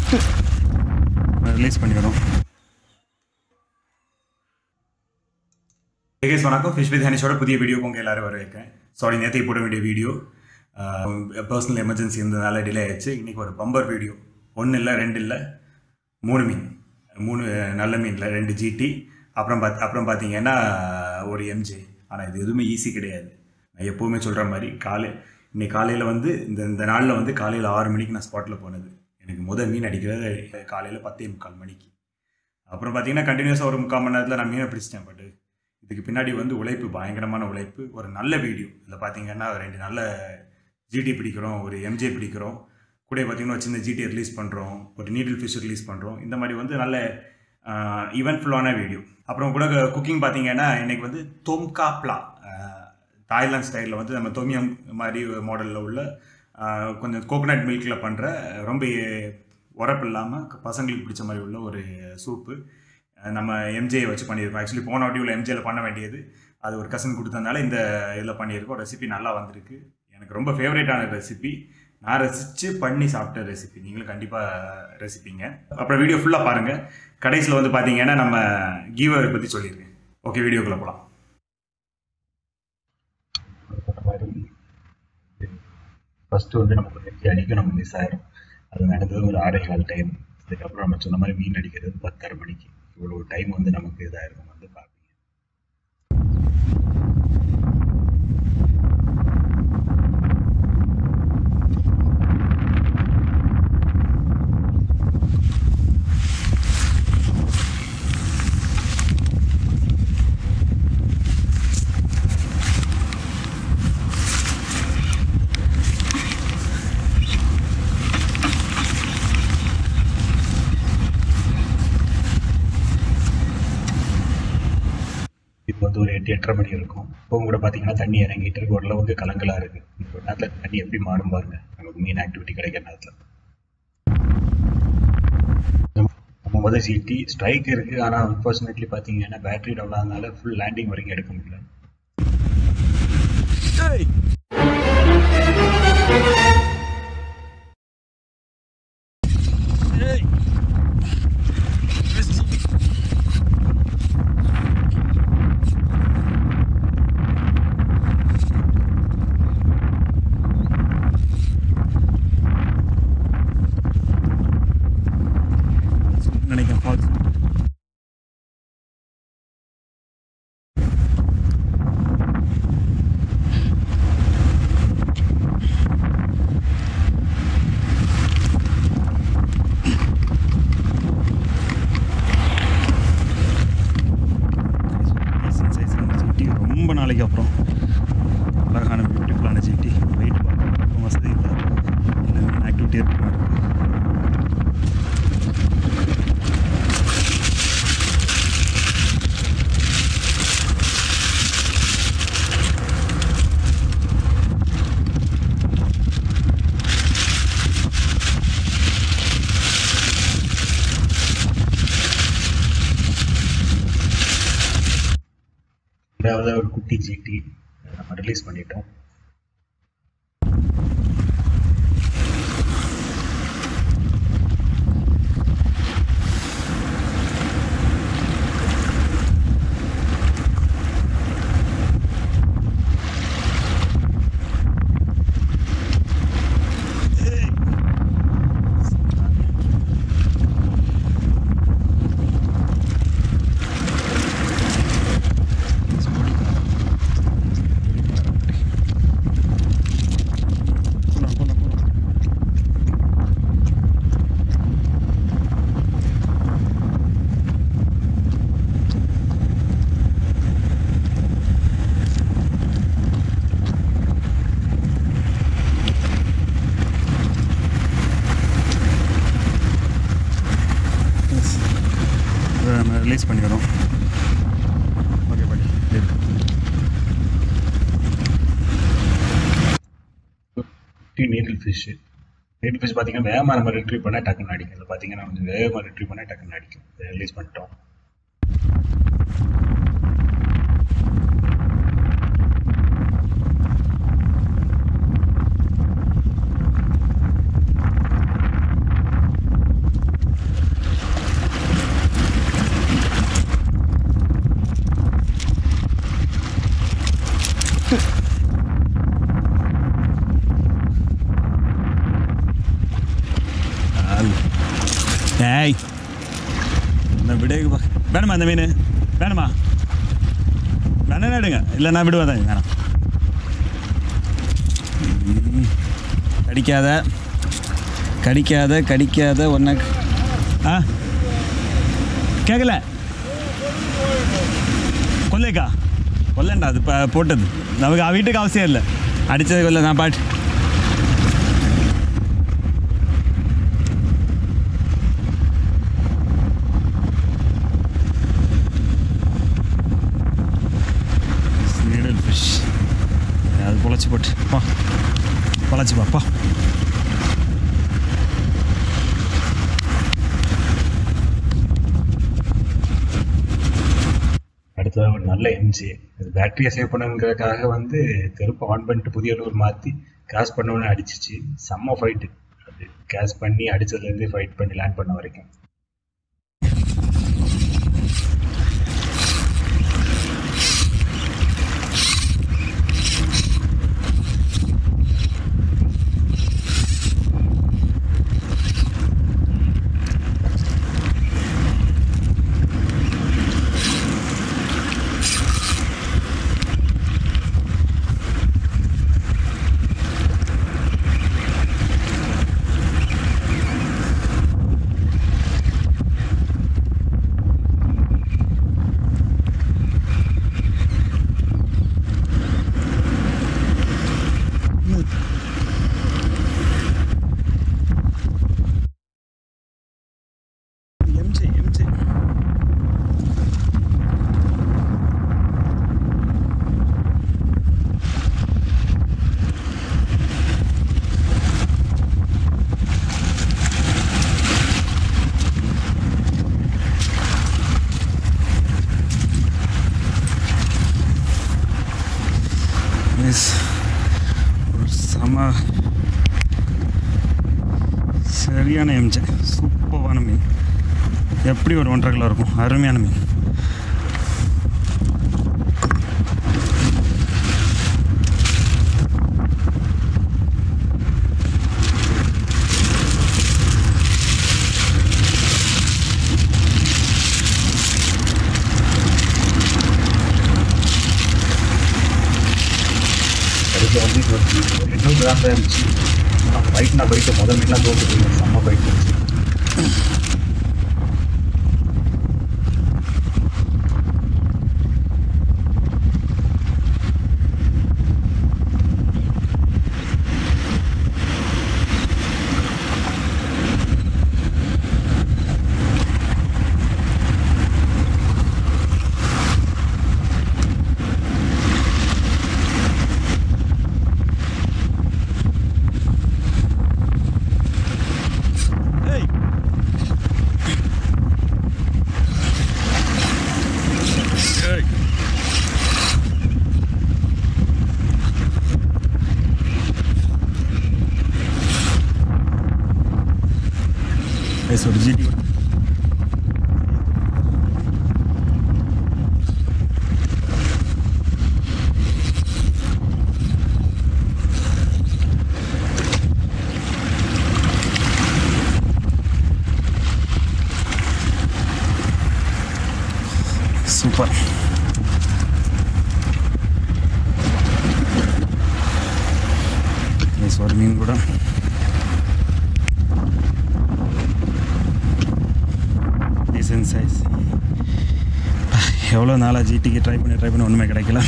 Release பண்ணிவிடும் case வணக்கம் fish with ஹனிஷோட புதிய வீடியோக்கு உங்கள் எல்லாரும் வரவேற்கிறேன் சாரி நேற்று போட வேண்டிய வீடியோ பர்சனல் எமர்ஜென்சி இருந்ததுனால டிலே ஆயிடுச்சு இன்றைக்கி ஒரு பம்பர் வீடியோ ஒன்று இல்லை ரெண்டு இல்லை மூணு மீன் மூணு நல்ல மீனில் ரெண்டு ஜிடி அப்புறம் பார்த்து அப்புறம் பார்த்தீங்கன்னா ஒரு எம்ஜே ஆனால் இது எதுவுமே ஈஸி கிடையாது நான் எப்போவுமே சொல்கிற மாதிரி காலை இன்னைக்கு காலையில் வந்து இந்த இந்த நாளில் வந்து காலையில் ஆறு மணிக்கு நான் ஸ்பாட்டில் போனது எனக்கு முதல் மீன் அடிக்கிறது காலையில் பத்தே முக்கால் மணிக்கு அப்புறம் பார்த்தீங்கன்னா கண்டினியூஸாக ஒரு முக்கால் மணி நேரத்தில் நான் மீனை பிடிச்சிட்டேன் பட்டு இதுக்கு பின்னாடி வந்து உழைப்பு பயங்கரமான உழைப்பு ஒரு நல்ல வீடியோ இதில் பார்த்தீங்கன்னா ரெண்டு நல்ல ஜிடி பிடிக்கிறோம் ஒரு எம்ஜே பிடிக்கிறோம் கூட பார்த்தீங்கன்னா ஒரு சின்ன ஜிடி ரிலீஸ் பண்ணுறோம் ஒரு நீடில் ஃபிஷ் ரிலீஸ் பண்ணுறோம் இந்த மாதிரி வந்து நல்ல ஈவெண்ட்ஃபுல்லான வீடியோ அப்புறம் கூட குக்கிங் பார்த்தீங்கன்னா இன்னைக்கு வந்து தொம்காப்லா தாய்லாந்து ஸ்டைலில் வந்து நம்ம தொமியம் மாதிரி மாடலில் உள்ள ஆஹ், கொஞ்சம் கோகனட் மில்கில் பண்ணுற ரொம்ப உரப்பு இல்லாமல் பசங்களுக்கு பிடிச்ச மாதிரி உள்ள ஒரு சூப்பு அஹ் நம்ம எம்ஜே வச்சு பண்ணியிருக்கோம் ஆக்சுவலி போன வாட்டி உள்ள எம்ஜேல பண்ண வேண்டியது அது ஒரு கசன் கொடுத்ததுனால இந்த இதில் பண்ணியிருக்கோம் ரெசிபி நல்லா வந்திருக்கு எனக்கு ரொம்ப ஃபேவரேட்டான ரெசிபி நான் ரசித்து பண்ணி சாப்பிட்ட ரெசிபி நீங்களும் கண்டிப்பாக ரெசிப்பிங்க அப்புறம் வீடியோ ஃபுல்லாக பாருங்கள் கடைசியில் வந்து பார்த்தீங்கன்னா நம்ம கீவரை பற்றி சொல்லியிருக்கேன் ஓகே வீடியோக்குள்ளே போகலாம் ஃபஸ்ட்டு வந்து நமக்கு நெத்தி அடிக்க நம்ம மிஸ் ஆயிரும் அது நடந்தது ஒரு ஆறே கால் டைம் அதுக்கப்புறம் நம்ம சொன்ன மாதிரி மீன் அடிக்கிறது பத்தரை மணிக்கு இவ்வளோ டைம் வந்து நமக்கு இதாயிருக்கும் வந்து பார்ப்பீங்க இப்போ வந்து ஒரு எட்டு எட்டரை மணி இருக்கும் இப்போ கூட பார்த்தீங்கன்னா தண்ணி இறங்கிட்டு இருக்கு ஓரளவுக்கு கலங்கலாக இருக்கு இப்போ நேரத்தில் தண்ணி எப்படி மாறும் பாருங்க நமக்கு மீன் ஆக்டிவிட்டி கிடைக்கிற நேரத்தில் நம்ம முதல் ஜிடி ஸ்ட்ரைக் இருக்கு ஆனால் அன்ஃபார்ச்சுனேட்லி பார்த்தீங்கன்னா பேட்டரி டவுன் ஆனதுனால ஃபுல் லேண்டிங் வரைக்கும் எடுக்க முடியல நினைக்கிறேன் ஃபால்ஸ் ரொம்ப நாளைக்கு அப்புறம் அழகான பியூட்டிஃபுல்லான ஜிடி வெயிட் பார்க்க வசதி இல்லை எல்லாமே ஆக்டிவிட்டி இருக்க மாதிரி இருக்கு ரெண்டாவது ஒரு குட்டி ஜிடி நம்ம ரிலீஸ் பண்ணிட்டோம் போலாம் போலாம் போலாம் Yes. இதை நம்ம ரிலீஸ் பண்ணிக்கிறோம் ஓகே படி இருக்கு குட்டி நீடில் ஃபிஷ் நீடில் ஃபிஷ் பார்த்தீங்கன்னா வேகமாக நம்ம ரிட்ரீவ் பண்ணால் டக்குன்னு அடிக்கும் இதில் பார்த்தீங்கன்னா கொஞ்சம் வேகமாக ரிட்ரீவ் பண்ணால் டக்குன்னு அடிக்கும் ரிலீஸ் பண்ணிட்டோம் ஏய் இந்த விடுங்க பா வேணுமா இந்த மீன் வேணுமா வேணா எடுங்க இல்லை நான் விடுவேன் தான் வேணாம் ம். கடிக்காத கடிக்காத கடிக்காத ஒன்றை ஆ கேட்கல கொல்லைக்கா கொல்லண்டா அது இப்போ போட்டது நமக்கு அவ வீட்டுக்கு அவசியம் இல்லை அடித்தது கொல்ல நான் பாட்டு நீடல் ஃபிஷ் அது பொழைச்சி போட்டு பா பொழைச்சி பாப்பா அடுத்ததாக ஒரு நல்ல எம்ஜி அது பேட்டரியை சேவ் பண்ணுங்கிறதுக்காக வந்து தெருப்பு ஆன் பண்ணிட்டு புதிய லூர் மாற்றி கிராஸ் பண்ணவொடனே அடிச்சிச்சு செம்ம ஃபைட்டு அது கிராஸ் பண்ணி அடிச்சதுலேருந்து ஃபைட் பண்ணி லேண்ட் பண்ண வரைக்கும் எம்ஜி எம்ஜி எஸ் ஒரு செம சரியான எம்ஜி சூப்பரான மீன் எப்படி ஒரு ஒன்றரை கிலோ இருக்கும் அருமையான மீன் அடுத்து வந்து இது ஒரு ஒரு இன்னும் கிராம் தான் இருந்துச்சு ஃபைட் நான் போயிட்டு முதல் மீன்லாம் தோற்று செம்ம ஃபைட் இருந்துச்சு ஏய் ஏய் ஒரு ஜிடி சூப்பர் நைஸ் ஒரு மீன் கூட டீசன்ட் சைஸ் எவ்வளோ நாளாக ஜிடிக்கு ட்ரை பண்ணி ட்ரை பண்ணி ஒன்றுமே கிடைக்கல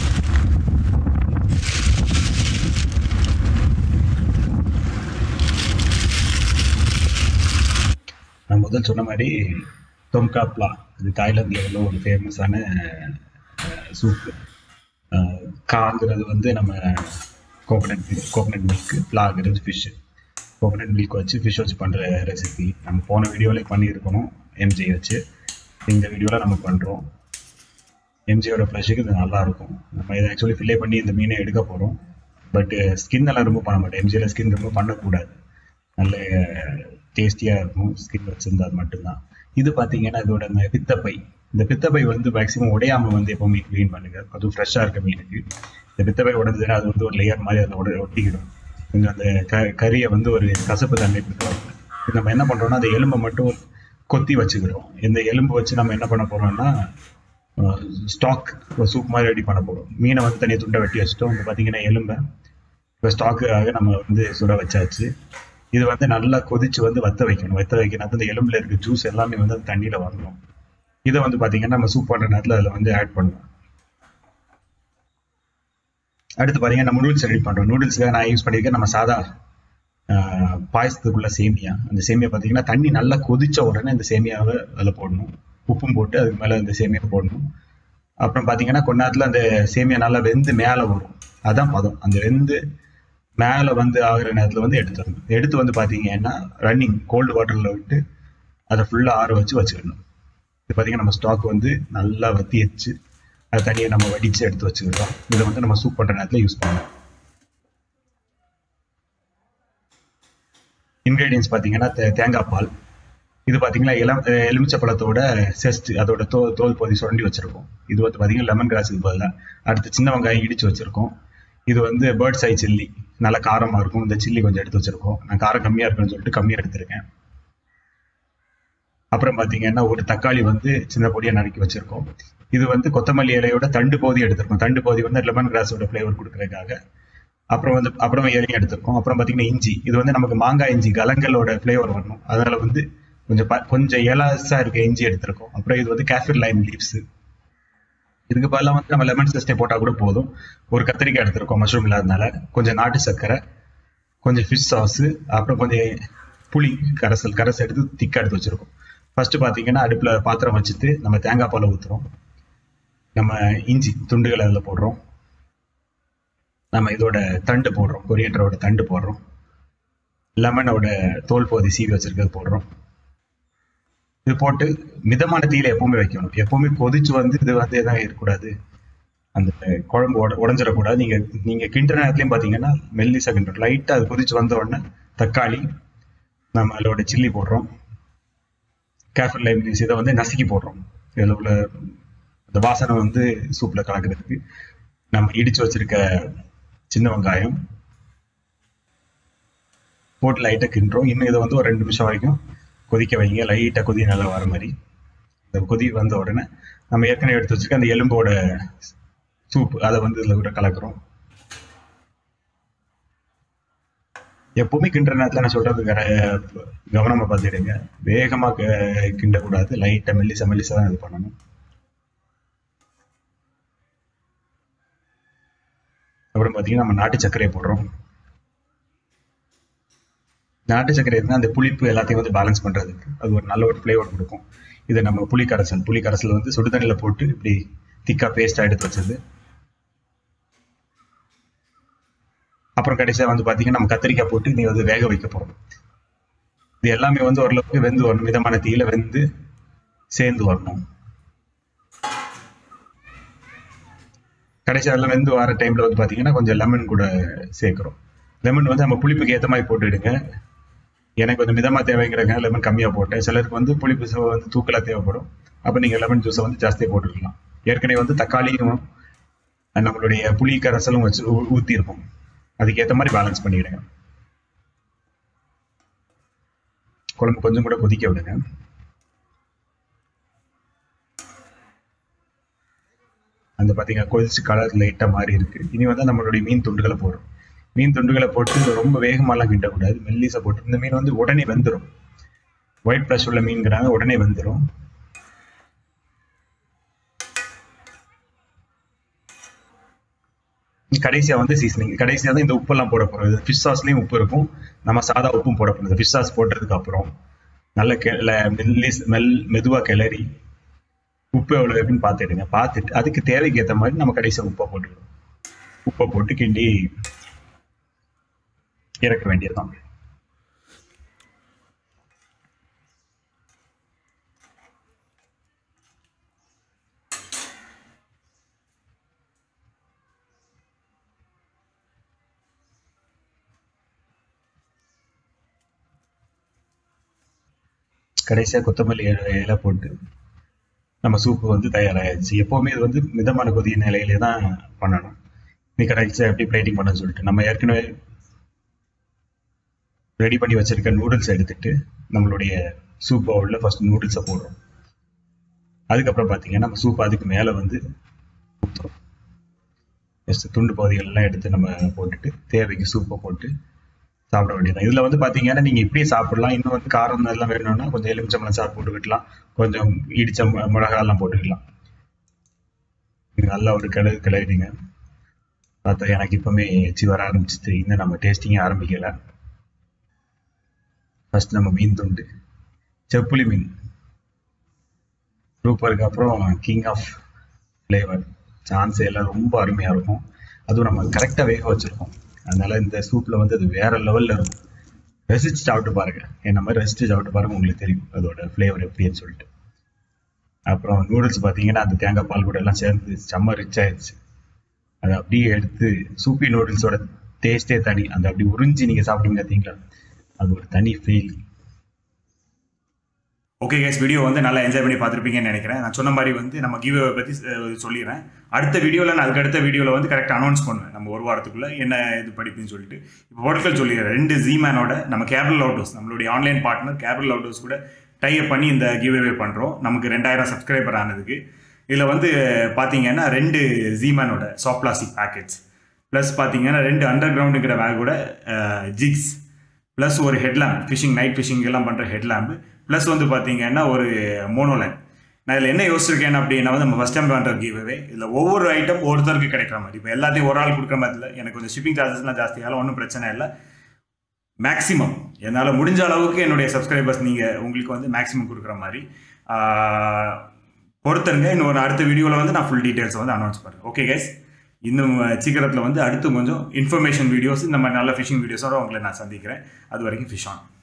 நான் முதல் சொன்ன மாதிரி தொம்காப்லா இது தாய்லாந்தில் உள்ள ஒரு ஃபேமஸான சூப்பு காங்கிறது வந்து நம்ம கோகனட் கோகனட் மில்க் பிளாங்கிறது ஃபிஷ்ஷு கோகனட் மில்க் வச்சு ஃபிஷ் வச்சு பண்ணுற ரெசிபி நம்ம போன வீடியோவில் பண்ணியிருக்கணும் எம்ஜி வச்சு இந்த வீடியோவில் நம்ம பண்ணுறோம் எம்ஜியோட ஃப்ளஷுக்கு இது நல்லா இருக்கும் நம்ம இதை ஆக்சுவலி ஃபில்லே பண்ணி இந்த மீனை எடுக்க போகிறோம் பட் ஸ்கின் எல்லாம் ரிமூவ் பண்ண மாட்டோம் எம்ஜியில் ஸ்கின் ரிமூவ் பண்ணக்கூடாது நல்ல டேஸ்டியாக இருக்கும் ஸ்கின் வச்சிருந்தா அது மட்டும்தான் இது பார்த்தீங்கன்னா இதோட இந்த பித்தப்பை இந்த பித்தப்பை வந்து மேக்ஸிமம் உடையாம வந்து எப்பவுமே க்ளீன் பண்ணுங்க அதுவும் ஃப்ரெஷ்ஷாக இருக்க மீனுக்கு இந்த பித்தப்பை உடஞ்சதுன்னா அது வந்து ஒரு லேயர் மாதிரி அதில் உட ஒட்டிக்கிடும் கொஞ்சம் அந்த க கறியை வந்து ஒரு கசப்பு தன்மை கொடுத்துருவாங்க நம்ம என்ன பண்றோம்னா அந்த எலும்பை மட்டும் கொத்தி வச்சுக்கிறோம் இந்த எலும்பு வச்சு நம்ம என்ன பண்ண போறோம்னா ஸ்டாக் சூப் மாதிரி ரெடி பண்ண போறோம் மீனை வந்து தனியாக துண்டை வெட்டி வச்சுட்டோம் இப்போ பார்த்தீங்கன்னா எலும்பை இப்போ ஸ்டாக்குக்காக நம்ம வந்து சுட வச்சாச்சு இது வந்து நல்லா கொதிச்சு வந்து வத்த வைக்கணும் வத்த வைக்கணும் அந்த எலும்புல இருக்க ஜூஸ் எல்லாமே வந்து அந்த தண்ணியில வரணும் இதை வந்து பாத்தீங்கன்னா நம்ம சூப் பண்ற நேரத்தில் அதில் வந்து ஆட் பண்ணுவோம் அடுத்து பாத்தீங்கன்னா நம்ம நூடுல்ஸ் ரெடி பண்றோம் நூடுல்ஸ்க்காக நான் யூஸ் பண்ணியிருக்கேன் நம்ம சாதா ஆஹ், பாயசத்துக்குள்ள சேமியா அந்த சேமியா பார்த்தீங்கன்னா தண்ணி நல்லா கொதிச்ச உடனே இந்த சேமியாவை அதில் போடணும் உப்பும் போட்டு அதுக்கு மேலே இந்த சேமியா போடணும் அப்புறம் பார்த்தீங்கன்னா கொஞ்ச நேரத்தில் அந்த சேமியா நல்லா வெந்து மேலே வரும் அதான் பதம் அந்த வெந்து மேலே வந்து ஆகுற நேரத்தில் வந்து எடுத்துடணும் எடுத்து வந்து பார்த்தீங்கன்னா ரன்னிங் கோல்டு வாட்டரில் விட்டு அதை ஃபுல்லாக ஆற வச்சு வச்சுக்கணும் இது பார்த்தீங்கன்னா நம்ம ஸ்டாக் வந்து நல்லா வத்தி வச்சு அது தனியாக நம்ம வடித்து எடுத்து வச்சுக்கிறோம் இதை வந்து நம்ம சூப் பண்ணுற நேரத்தில் யூஸ் பண்ணலாம் இன்க்ரீடியன்ஸ் பார்த்தீங்கன்னா தே- தேங்காய் பால் இது பார்த்தீங்கன்னா இளம் அஹ் எலுமிச்சை பழத்தோட செஸ்ட் அதோட தோல் தோல் பகுதி சுரண்டி வச்சிருக்கோம் இது வந்து பார்த்தீங்கன்னா லெமன் கிராஸுக்கு பதிலாக அடுத்து சின்ன வெங்காயம் இடிச்சு வச்சிருக்கோம் இது வந்து பேர்ட்ஸ் ஐ சில்லி நல்லா காரமாக இருக்கும் இந்த சில்லி கொஞ்சம் எடுத்து வச்சிருக்கோம் நான் காரம் கம்மியாக இருக்குன்னு சொல்லிட்டு கம்மியாக எடுத்திருக்கேன் அப்புறம் பார்த்தீங்கன்னா ஒரு தக்காளி வந்து சின்ன பொடியாக நறுக்கி வச்சிருக்கோம் இது வந்து கொத்தமல்லி இலையோட தண்டு பகுதி எடுத்திருக்கோம் தண்டு பகுதி வந்து லெமன் கிராஸோட ஃப்ளேவர் கொடுக்கறதுக்காக அப்புறம் வந்து அப்புறம் இலையும் எடுத்திருக்கோம் அப்புறம் பார்த்தீங்கன்னா இஞ்சி இது வந்து நமக்கு மாங்காய் இஞ்சி கலங்களோட ஃப்ளேவர் வரணும் அதனால வந்து கொஞ்சம் ப- கொஞ்சம் எலாசா இருக்க இஞ்சி எடுத்திருக்கோம் அப்புறம் இது வந்து கேஃபிர் லைம் லீவ்ஸ் இதுக்கு பதிலாக வந்து நம்ம லெமன் சிஸ்டே போட்டால் கூட போதும் ஒரு கத்திரிக்காய் எடுத்திருக்கோம் மஷ்ரூம் இல்லாதனால கொஞ்சம் நாட்டு சர்க்கரை கொஞ்சம் ஃபிஷ் சாஸ் அப்புறம் கொஞ்சம் புளி கரைசல் கரைசல் எடுத்து திக்கா எடுத்து வச்சிருக்கோம் ஃபர்ஸ்ட் பார்த்தீங்கன்னா அடுப்பில் பாத்திரம் வச்சுட்டு நம்ம தேங்காய் பாலை ஊற்றுறோம் நம்ம இஞ்சி துண்டுகளை அதில் போடுறோம் நம்ம இதோட தண்டு போடுறோம் கொரியண்டரோட தண்டு போடுறோம் லெமனோட தோல் பகுதி சீவி வச்சிருக்கிறது போடுறோம் இது போட்டு மிதமான தீயில எப்பவுமே வைக்கணும் எப்பவுமே கொதிச்சு வந்து இது வந்து எதாவது இருக்கக்கூடாது அந்த குழம்பு உட உடஞ்சிடக்கூடாது நீங்க நீங்க கிண்டுற நேரத்துலயும் பாத்தீங்கன்னா மெல்லிசா கிண்டணும் லைட்டா அது கொதிச்சு வந்த உடனே தக்காளி நம்ம அதோட சில்லி போடுறோம் கேஃபர் லைம் இதை வந்து நசுக்கி போடுறோம் இதில் உள்ள அந்த வாசனை வந்து சூப்ல கலக்கிறதுக்கு நம்ம இடிச்சு வச்சிருக்க சின்ன வெங்காயம் போட்டு லைட்டாக கிண்டுறோம் இன்னும் இதை வந்து ஒரு ரெண்டு நிமிஷம் வரைக்கும் கொதிக்க வைங்க லைட்டாக கொதி நல்லா வர மாதிரி இந்த கொதி வந்த உடனே நம்ம ஏற்கனவே எடுத்து வச்சிருக்க அந்த எலும்போட சூப் அதை வந்து இதில் விட கலக்குறோம் எப்பவுமே கிண்டுற நேரத்தில் நான் சொல்றது கர- கவனமா பார்த்துடுங்க வேகமா க- கிண்டக்கூடாது லைட்டா மெல்லிசா மெல்லிசா தான் இது பண்ணணும் அப்புறம் பார்த்தீங்கன்னா நம்ம நாட்டு சர்க்கரையை போடுறோம் நாட்டு சர்க்கரை இருந்தால் அந்த புளிப்பு எல்லாத்தையும் வந்து பேலன்ஸ் பண்றதுக்கு அது ஒரு நல்ல ஒரு ஃப்ளேவர் கொடுக்கும் இதை நம்ம புளி கரைசல் புளி கரைசல் வந்து சுடு தண்ணியில போட்டு இப்படி திக்கா பேஸ்டா எடுத்து வச்சது அப்புறம் கடைசியா வந்து பாத்தீங்கன்னா நம்ம கத்திரிக்காய் போட்டு நீ வந்து வேக வைக்க போறோம் இது எல்லாமே வந்து ஓரளவுக்கு வெந்து வரணும் மிதமான தீயில வெந்து சேர்ந்து வரணும் கடைசி எல்லாம் வெந்து வர டைம்ல வந்து பாத்தீங்கன்னா கொஞ்சம் லெமன் கூட சேர்க்கிறோம் லெமன் வந்து நம்ம புளிப்புக்கு ஏத்த மாதிரி போட்டுடுங்க எனக்கு கொஞ்சம் மிதமா தேவைங்கிறங்க லெமன் கம்மியா போட்டேன் சிலருக்கு வந்து புளிப்பு சுவை வந்து தூக்கலா தேவைப்படும் அப்ப நீங்க லெமன் ஜூஸை வந்து ஜாஸ்தியா போட்டுக்கலாம் ஏற்கனவே வந்து தக்காளியும் நம்மளுடைய புளி கரைசலும் வச்சு ஊ- ஊத்திருக்கோம் அதுக்கு ஏத்த மாதிரி பேலன்ஸ் பண்ணிடுங்க குழம்பு கொஞ்சம் கூட கொதிக்க விடுங்க அந்த பாத்தீங்கன்னா கொதிச்சு கலர் லைட்டா மாறி இருக்கு இனி வந்து நம்மளுடைய மீன் துண்டுகளை போடுறோம் மீன் துண்டுகளை போட்டு ரொம்ப வேகமாலாம் கிண்டக்கூடாது மெல்லிசா போட்டு இந்த மீன் வந்து உடனே வெந்துடும் ஒயிட் ப்ளஸ் உள்ள மீன்கிறாங்க உடனே வெந்துடும் கடைசியா வந்து சீசனிங் கடைசியா தான் இந்த உப்பெல்லாம் போட போறோம் இது ஃபிஷ் சாஸ்லயும் உப்பு இருக்கும் நம்ம சாதா உப்பும் போட போறோம் ஃபிஷ் சாஸ் போட்டதுக்கு அப்புறம் நல்ல கிள மெல்லி மெல் மெதுவா கிளறி உப்பு எவ்வளவு இருக்குன்னு பார்த்துடுங்க பார்த்துட்டு அதுக்கு தேவைக்கு ஏற்ற மாதிரி நம்ம கடைசியா உப்பை போட்டுக்கணும் உப்பை போட்டு கிண்டி இறக்க வேண்டியதுதான் கடைசியா கொத்தமல்லி இலை இலை போட்டு நம்ம சூப்பு வந்து தயாராகிடுச்சு எப்பவுமே இது வந்து மிதமான கொதி நிலையிலே தான் பண்ணணும் நீ கடைசியா எப்படி பிளேட்டிங் பண்ண சொல்லிட்டு நம்ம ஏற்கனவே ரெடி பண்ணி வச்சிருக்க நூடுல்ஸ் எடுத்துட்டு நம்மளுடைய சூப் பவுலில் ஃபர்ஸ்ட் நூடுல்ஸை போடுறோம் அதுக்கப்புறம் பார்த்தீங்கன்னா நம்ம சூப் அதுக்கு மேலே வந்து ஊற்றுறோம் ஜஸ்ட் துண்டு பகுதிகள் எல்லாம் எடுத்து நம்ம போட்டுட்டு தேவைக்கு சூப்பை போட்டு சாப்பிட வேண்டியது இதில் வந்து பார்த்தீங்கன்னா நீங்கள் இப்படியே சாப்பிடலாம் இன்னும் வந்து காரம் எல்லாம் வேணும்னா கொஞ்சம் எலுமிச்சம்பழம் சாறு போட்டுக்கிட்டலாம் கொஞ்சம் இடிச்ச மு- மிளகாலாம் போட்டுக்கலாம் இது நல்லா ஒரு கிளறு கிளறிடுங்க பார்த்தா எனக்கு இப்பவுமே எச்சி வர ஆரம்பிச்சிட்டு இன்னும் நம்ம டேஸ்டிங்கே ஆரம்பிக்கல ஃபர்ஸ்ட் நம்ம மீன் துண்டு செப்புளி மீன் சூப்பருக்கு அப்புறம் கிங் ஆஃப் ஃப்ளேவர் சான்ஸ் எல்லாம் ரொம்ப அருமையாக இருக்கும் அதுவும் நம்ம கரெக்டாக வேக வச்சுருக்கோம் அதனால இந்த சூப்பில் வந்து அது வேற லெவலில் இருக்கும் ரசிச்சு சாப்பிட்டு பாருங்க என்ன மாதிரி ரசிச்சு சாப்பிட்டு பாருங்க உங்களுக்கு தெரியும் அதோட ஃப்ளேவர் எப்படின்னு சொல்லிட்டு அப்புறம் நூடுல்ஸ் பார்த்தீங்கன்னா அந்த தேங்காய் பால் கூட எல்லாம் சேர்ந்து செம்ம ரிச் ஆயிடுச்சு அதை அப்படியே எடுத்து சூப்பி நூடுல்ஸோட டேஸ்டே தனி அந்த அப்படி உறிஞ்சி நீங்கள் சாப்பிடுங்க பார்த்தீங்களா அது ஒரு தனி ஃபீல் ஓகே கேஸ் வீடியோ வந்து நல்லா என்ஜாய் பண்ணி பார்த்துருப்பீங்கன்னு நினைக்கிறேன் நான் சொன்ன மாதிரி வந்து நம்ம கிவ் பற்றி அஹ், சொல்லிடுறேன் அடுத்த வீடியோவில் நான் அதுக்கு அடுத்த வீடியோவில் வந்து கரெக்டாக அனௌன்ஸ் பண்ணுவேன் நம்ம ஒரு வாரத்துக்குள்ளே என்ன இது படிப்புன்னு சொல்லிட்டு இப்போ பொருட்கள் சொல்லிடுறேன் ரெண்டு ஜீமேனோட நம்ம கேபிள் அவுட்டோஸ் நம்மளுடைய ஆன்லைன் பார்ட்னர் கேபிள் அவுட்டோஸ் கூட டைப் பண்ணி இந்த கிவ் அவே பண்ணுறோம் நமக்கு ரெண்டாயிரம் சப்ஸ்கிரைபர் ஆனதுக்கு இதில் வந்து பார்த்தீங்கன்னா ரெண்டு ஜீமேனோட சாஃப்ட் பிளாஸ்டிக் பேக்கெட்ஸ் ப்ளஸ் பார்த்தீங்கன்னா ரெண்டு அண்டர் கிரவுண்டுங்கிற பேக்கோட ஜிக்ஸ் ப்ளஸ் ஒரு ஹெட்லாம்ப் ஃபிஷிங் நைட் ஃபிஷிங் எல்லாம் பண்ணுற ஹெட்லாம்ப் ப்ளஸ் வந்து பார்த்தீங்கன்னா ஒரு மோனோலைன் நான் இதில் என்ன யோசிச்சிருக்கேன் அப்படின்னா வந்து நம்ம ஃபஸ்ட் டைம் பண்ணுற கிவ்வே இதில் ஒவ்வொரு ஐட்டம் ஒருத்தருக்கு கிடைக்கிற மாதிரி இப்போ எல்லாத்தையும் ஒரு ஆள் கொடுக்குற மாதிரி இல்லை எனக்கு கொஞ்சம் ஷிப்பிங் சார்ஜஸ்லாம் ஜாஸ்தியாலும் ஒன்றும் பிரச்சனை இல்லை மேக்ஸிமம் என்னால் முடிஞ்ச அளவுக்கு என்னுடைய சப்ஸ்கிரைபர்ஸ் நீங்கள் உங்களுக்கு வந்து மேக்ஸிமம் கொடுக்குற மாதிரி ஆஹ், பொறுத்துருங்க இன்னொரு அடுத்த வீடியோவில் வந்து நான் ஃபுல் டீட்டெயில்ஸ் வந்து அனௌன்ஸ் பண்ணுறேன் ஓகே கைஸ் இன்னும் சீக்கிரத்தில் வந்து அடுத்து கொஞ்சம் இன்ஃபர்மேஷன் வீடியோஸ் இந்த மாதிரி நல்ல ஃபிஷிங் வீடியோஸோட உங்களை நான் சந்திக்கிறேன் அது வரைக்கும் ஃபிஷ் ஆன்